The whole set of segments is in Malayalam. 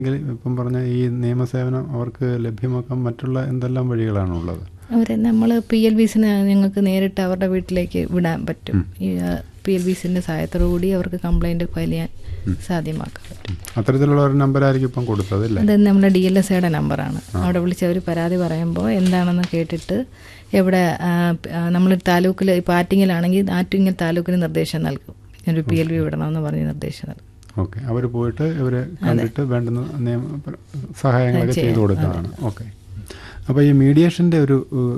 എങ്കിൽ ഇപ്പം പറഞ്ഞ ഈ നിയമസേവനം അവർക്ക് ലഭ്യമാക്കാൻ മറ്റുള്ള എന്തെല്ലാം വഴികളാണുള്ളത് അവരെ നമ്മൾ പി എൽ ബിസിന് ഞങ്ങൾക്ക് നേരിട്ട് അവരുടെ വീട്ടിലേക്ക് വിടാൻ പറ്റും ഈ പി എൽ ബിസിൻ്റെ സഹായത്തോടു കൂടി അവർക്ക് കംപ്ലൈൻറ്റ് ഫയൽ ചെയ്യാൻ സാധ്യമാക്കാൻ പറ്റും അത്തരത്തിലുള്ള ഒരു നമ്പറായിരിക്കും ഇപ്പം കൊടുത്തത് അല്ലേ അത് നമ്മുടെ ഡി എൽ എസ് ഐയുടെ നമ്പറാണ് അവിടെ വിളിച്ച് അവർ പരാതി പറയുമ്പോൾ എന്താണെന്ന് കേട്ടിട്ട് എവിടെ നമ്മൾ താലൂക്കിൽ ഇപ്പോൾ ആറ്റിങ്ങലാണെങ്കിൽ ആറ്റിങ്ങൽ താലൂക്കിന് നിർദ്ദേശം നൽകും ഒരു പി എൽ ബി വിടണമെന്ന് പറഞ്ഞ് നിർദ്ദേശം നൽകും ഓക്കെ അവർ പോയിട്ട് ഇവരെ കണ്ടിട്ട് വേണ്ടുന്ന നിയമ സഹായങ്ങളൊക്കെ ചെയ്തു കൊടുക്കുന്നതാണ് ഓക്കെ അപ്പോൾ ഈ മീഡിയേഷൻ്റെ ഒരു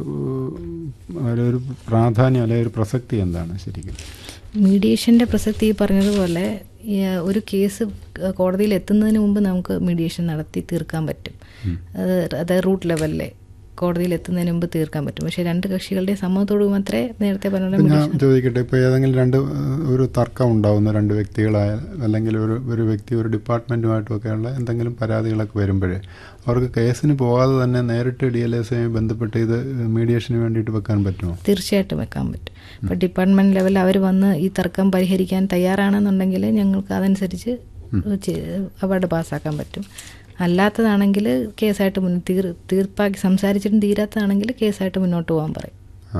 ഏഹ്, ഒരു പ്രാധാന്യം അല്ലെങ്കിൽ ഒരു പ്രസക്തി എന്താണ് ശരിക്കും മീഡിയേഷൻ്റെ പ്രസക്തി ഈ പറഞ്ഞതുപോലെ ഈ, ഒരു കേസ് കോടതിയിൽ എത്തുന്നതിന് മുമ്പ് നമുക്ക് മീഡിയേഷൻ നടത്തി തീർക്കാൻ പറ്റും അത് അതായത് റൂട്ട് ലെവലിലെ കോടതിയിൽ എത്തുന്നതിന് മുമ്പ് തീർക്കാൻ പറ്റും പക്ഷേ രണ്ട് കക്ഷികളുടെ സമ്മതത്തോട് മാത്രമേ നേരത്തെ പറഞ്ഞ ഇപ്പം ഞാൻ ചോദിക്കട്ടെ ഇപ്പോൾ ഏതെങ്കിലും രണ്ട് ഏഹ്, ഒരു തർക്കം ഉണ്ടാവുന്ന രണ്ട് വ്യക്തികളായ അല്ലെങ്കിൽ ഒരു ഒരു വ്യക്തി ഒരു ഡിപ്പാർട്ട്മെൻറ്റുമായിട്ടൊക്കെയുള്ള എന്തെങ്കിലും പരാതികളൊക്കെ വരുമ്പോഴേ അവർക്ക് കേസിന് പോകാതെ തന്നെ നേരിട്ട് ഡി എൽ എസ് ബന്ധപ്പെട്ട് ഇത് മീഡിയേഷന് വേണ്ടിയിട്ട് വെക്കാൻ പറ്റുമോ തീർച്ചയായിട്ടും വെക്കാൻ പറ്റും ഇപ്പോൾ ഡിപ്പാർട്ട്മെൻറ്റ് ലെവലിൽ അവർ വന്ന് ഈ തർക്കം പരിഹരിക്കാൻ തയ്യാറാണെന്നുണ്ടെങ്കിൽ ഞങ്ങൾക്ക് അതനുസരിച്ച് അവാർഡ് പാസ്സാക്കാൻ പറ്റും അല്ലാത്തതാണെങ്കിൽ കേസായിട്ട് മുൻ തീർ തീർപ്പാക്കി സംസാരിച്ചിട്ടും തീരാത്തതാണെങ്കിൽ കേസായിട്ട് മുന്നോട്ട് പോകാൻ പറയും ആ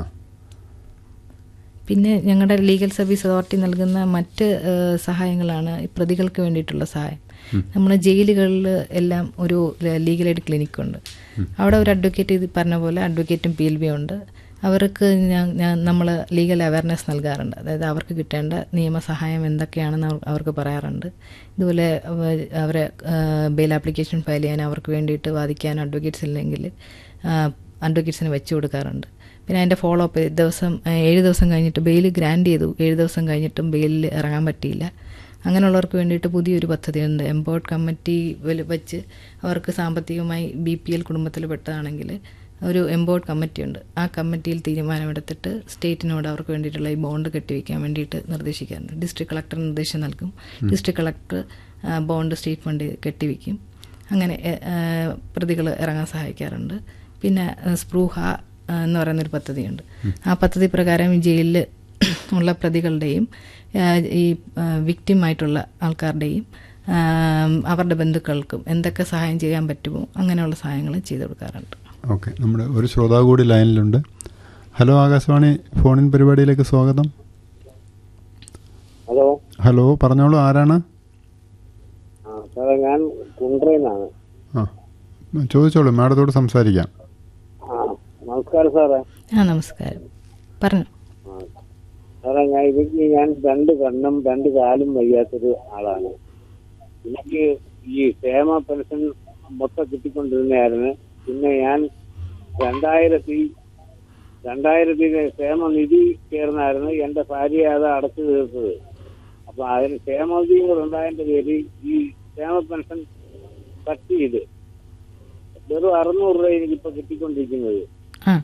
പിന്നെ ഞങ്ങളുടെ ലീഗൽ സർവീസ് അതോറിറ്റി നൽകുന്ന മറ്റ് ഏഹ്, സഹായങ്ങളാണ് ഈ പ്രതികൾക്ക് വേണ്ടിയിട്ടുള്ള സഹായം നമ്മൾ ജയിലുകളിൽ എല്ലാം ഒരു ലീഗൽ എയ്ഡ് ക്ലിനിക് ഉണ്ട് അവിടെ ഒരു അഡ്വക്കേറ്റ് ഇത് പറഞ്ഞ പോലെ അഡ്വക്കേറ്റും പി എൽ ബി ഉണ്ട് അവർക്ക് ഞാൻ നമ്മൾ ലീഗൽ അവയർനെസ് നൽകാറുണ്ട് അതായത് അവർക്ക് കിട്ടേണ്ട നിയമസഹായം എന്തൊക്കെയാണെന്ന് അവർ- അവർക്ക് പറയാറുണ്ട് ഇതുപോലെ അവ- അവരെ ബെയിൽ ആപ്ലിക്കേഷൻ ഫയൽ ചെയ്യാൻ അവർക്ക് വേണ്ടിയിട്ട് വാദിക്കാൻ അഡ്വക്കേറ്റ്സ് ഇല്ലെങ്കിൽ അഡ്വക്കേറ്റ്സിന് വെച്ച് കൊടുക്കാറുണ്ട് പിന്നെ അതിൻ്റെ ഫോളോ അപ്പ് ദിവസം ആ, ഏഴ് ദിവസം കഴിഞ്ഞിട്ട് ബെയിൽ ഗ്രാൻഡ് ചെയ്തു ഏഴ് ദിവസം കഴിഞ്ഞിട്ടും ബെയിലിൽ ഇറങ്ങാൻ പറ്റിയില്ല അങ്ങനെയുള്ളവർക്ക് വേണ്ടിയിട്ട് പുതിയൊരു പദ്ധതിയുണ്ട് എംപവേർഡ് കമ്മിറ്റി വല് വെച്ച് അവർക്ക് സാമ്പത്തികമായി ബി പി എൽ കുടുംബത്തിൽ പെട്ടതാണെങ്കിൽ ഒരു എംപവേർഡ് കമ്മിറ്റിയുണ്ട് ആ കമ്മിറ്റിയിൽ തീരുമാനമെടുത്തിട്ട് സ്റ്റേറ്റിനോട് അവർക്ക് വേണ്ടിയിട്ടുള്ള ഈ ബോണ്ട് കെട്ടിവെക്കാൻ വേണ്ടിയിട്ട് നിർദ്ദേശിക്കാറുണ്ട് ഡിസ്ട്രിക്ട് കളക്ടർ നിർദ്ദേശം നൽകും district collector bond state fund കെട്ടിവെക്കും അങ്ങനെ പ്രതികൾ ഇറങ്ങാൻ സഹായിക്കാറുണ്ട് പിന്നെ ഏഹ്, സ്പ്രൂഹ ആ, എന്ന് പറയുന്നൊരു പദ്ധതിയുണ്ട് ആ പദ്ധതി പ്രകാരം ഈ ജയിലിൽ ഉള്ള പ്രതികളുടെയും ആ, ഈ വിക്റ്റിമായിട്ടുള്ള ആൾക്കാരുടെയും ആ, അവരുടെ ബന്ധുക്കൾക്കും എന്തൊക്കെ സഹായം ചെയ്യാൻ പറ്റുമോ അങ്ങനെയുള്ള സഹായങ്ങൾ ചെയ്തു കൊടുക്കാറുണ്ട് ഓക്കെ നമ്മുടെ ഒരു ശ്രോതാവ് കൂടി ലൈനിലുണ്ട് ഹലോ ആകാശവാണി ഫോണിൻ പരിപാടിയിലേക്ക് സ്വാഗതം ഹലോ ഹലോ പറഞ്ഞോളൂ ആരാണ് ആ സാറേ ഞാൻ കുണ്ട്രയിലാണ് ആ ചോദിച്ചോളൂ മാഡത്തോട് സംസാരിക്കാം ആ നമസ്കാരം സാറേ ആ നമസ്കാരം പറഞ്ഞു ആ സാറേ ഞാൻ എനിക്ക് ഞാൻ രണ്ട് കണ്ണും രണ്ട് കാലും വയ്യാത്തൊരു ആളാണ് എനിക്ക് ഈ ക്ഷേമ പെൻഷൻ മൊത്തം കിട്ടിക്കൊണ്ടിരുന്നതായിരുന്നു പിന്നെ ഞാൻ രണ്ടായിരത്തി രണ്ടായിരത്തിലെ ക്ഷേമനിധി ചേർന്നായിരുന്നു എന്റെ ഭാര്യ അത് അടച്ചു തീർത്തത് അപ്പൊ അതിന് ക്ഷേമനിധിയും കൂടെ ഉണ്ടായതിന്റെ പേര് ഈ ക്ഷേമ പെൻഷൻ കട്ട് ചെയ്ത് വെറും അറുന്നൂറ് രൂപ എനിക്കിപ്പോ കിട്ടിക്കൊണ്ടിരിക്കുന്നത് ആ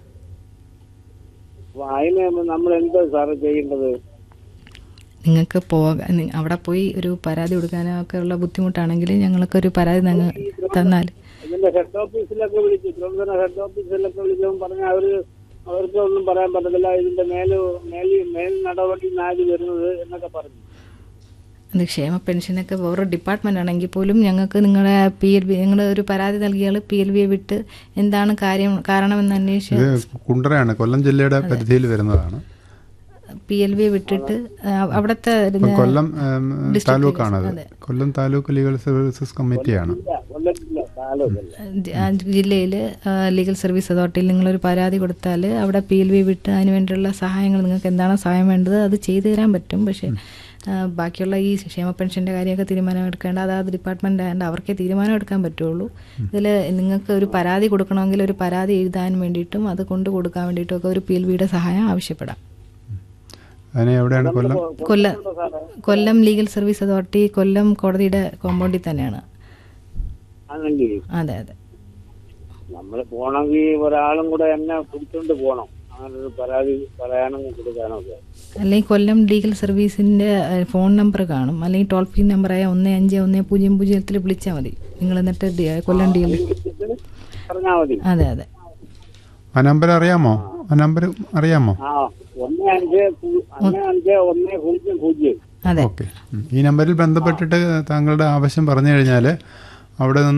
അപ്പൊ അതിന് നമ്മൾ എന്താ സാറ് ചെയ്യേണ്ടത് നിങ്ങൾക്ക് പോകാൻ നി- അവിടെ പോയി ഒരു പരാതി കൊടുക്കാനൊക്കെ ഉള്ള ബുദ്ധിമുട്ടാണെങ്കിൽ ഞങ്ങൾക്കൊരു പരാതി നിങ്ങൾ തന്നാൽ ഇതിന്റെ ഹെഡ് ഓഫീസിലൊക്കെ വിളിച്ചു തിരുവനന്തപുരം ഹെഡ് ഓഫീസിലൊക്കെ വിളിച്ചപ്പോൾ പറഞ്ഞ അവര് അവർക്ക് ഒന്നും പറയാൻ പറ്റത്തില്ല ഇതിന്റെ മേല് മേൽ മേൽ നടപടി നാല് വരുന്നത് എന്നൊക്കെ പറഞ്ഞു അത് ക്ഷേമ പെൻഷനൊക്കെ വേറെ ഡിപ്പാർട്ട്മെൻ്റ് ആണെങ്കിൽ പോലും ഞങ്ങൾക്ക് നിങ്ങളുടെ പി എൽ ബി നിങ്ങൾ ഒരു പരാതി നൽകിയാൽ പി എൽ ബിയെ വിട്ട് എന്താണ് കാര്യം കാരണമെന്ന് അന്വേഷിച്ച് ഇത് കുണ്ടറയാണ് കൊല്ലം ജില്ലയുടെ പരിധിയിൽ വരുന്നതാണ് പി എൽ ബിയെ വിട്ടിട്ട് ആ, അവിടുത്തെ ഇപ്പം കൊല്ലം ഏം, താലൂക്കാണത് കൊല്ലം താലൂക്ക് ലീഗൽ സർവീസസ് കമ്മിറ്റിയാണ് ഇല്ല കൊല്ലത്തില്ല താലൂക്കല്ല ജില്ലയിൽ ലീഗൽ സർവീസ് അതോറിറ്റിയിൽ നിങ്ങളൊരു പരാതി കൊടുത്താൽ അവിടെ പി എൽ ബി വിട്ട് അതിന് വേണ്ടിയുള്ള സഹായങ്ങൾ നിങ്ങൾക്ക് എന്താണ് സഹായം വേണ്ടത് അത് ചെയ്തു തരാൻ പറ്റും പക്ഷേ ആ, ബാക്കിയുള്ള ഈ ക്ഷേമ പെൻഷൻ്റെ കാര്യമൊക്കെ തീരുമാനം എടുക്കേണ്ട അതാത് ഡിപ്പാർട്ട്മെൻ്റ് ആയതുകൊണ്ട് അവർക്കേ തീരുമാനം എടുക്കാൻ പറ്റുള്ളൂ ഇതിൽ നിങ്ങൾക്ക് ഒരു പരാതി കൊടുക്കണമെങ്കിൽ ഒരു പരാതി എഴുതാൻ വേണ്ടിയിട്ടും അത് കൊണ്ട് കൊടുക്കാൻ വേണ്ടിയിട്ടും ഒക്കെ ഒരു പി എൽ ബിയുടെ സഹായം ആവശ്യപ്പെടാം അതിന് എവിടെയാണ് Kollam Kollam Kollam legal service authority Kollam കോടതിയുടെ കോമ്പൗണ്ടിൽ തന്നെയാണ് ആണെങ്കിൽ അതെ അതെ നമ്മൾ പോണെങ്കിൽ ഒരാളും കൂടെ എന്നെ പിടിച്ചോണ്ട് പോണം അങ്ങനെ ഒരു പരാതി പറയാനും കൊടുക്കാനും ഒക്കെ അല്ലെങ്കിൽ കൊല്ലം ലീഗൽ സർവീസിൻ്റെ ഫോൺ നമ്പർ കാണും അല്ലെങ്കിൽ ടോൾ ഫ്രീ നമ്പറായ ഒന്ന് അഞ്ച് ഒന്ന് പൂജ്യം പൂജ്യത്തിൽ വിളിച്ചാൽ മതി നിങ്ങൾ എന്നിട്ട് ഡി- കൊല്ലം ഡി പറഞ്ഞാൽ മതി അതെ അതെ ആ നമ്പർ അറിയാമോ ആ നമ്പർ അറിയാമോ ആ ഒന്ന് അഞ്ച് പൂ- ഒന്ന് അഞ്ച് ഒന്ന് പൂജ്യം പൂജ്യം അതെ ഓക്കെ ഈ നമ്പറിൽ ബന്ധപ്പെട്ടിട്ട് താങ്കളുടെ ആവശ്യം പറഞ്ഞു കഴിഞ്ഞാൽ അവിടെ നിന്ന്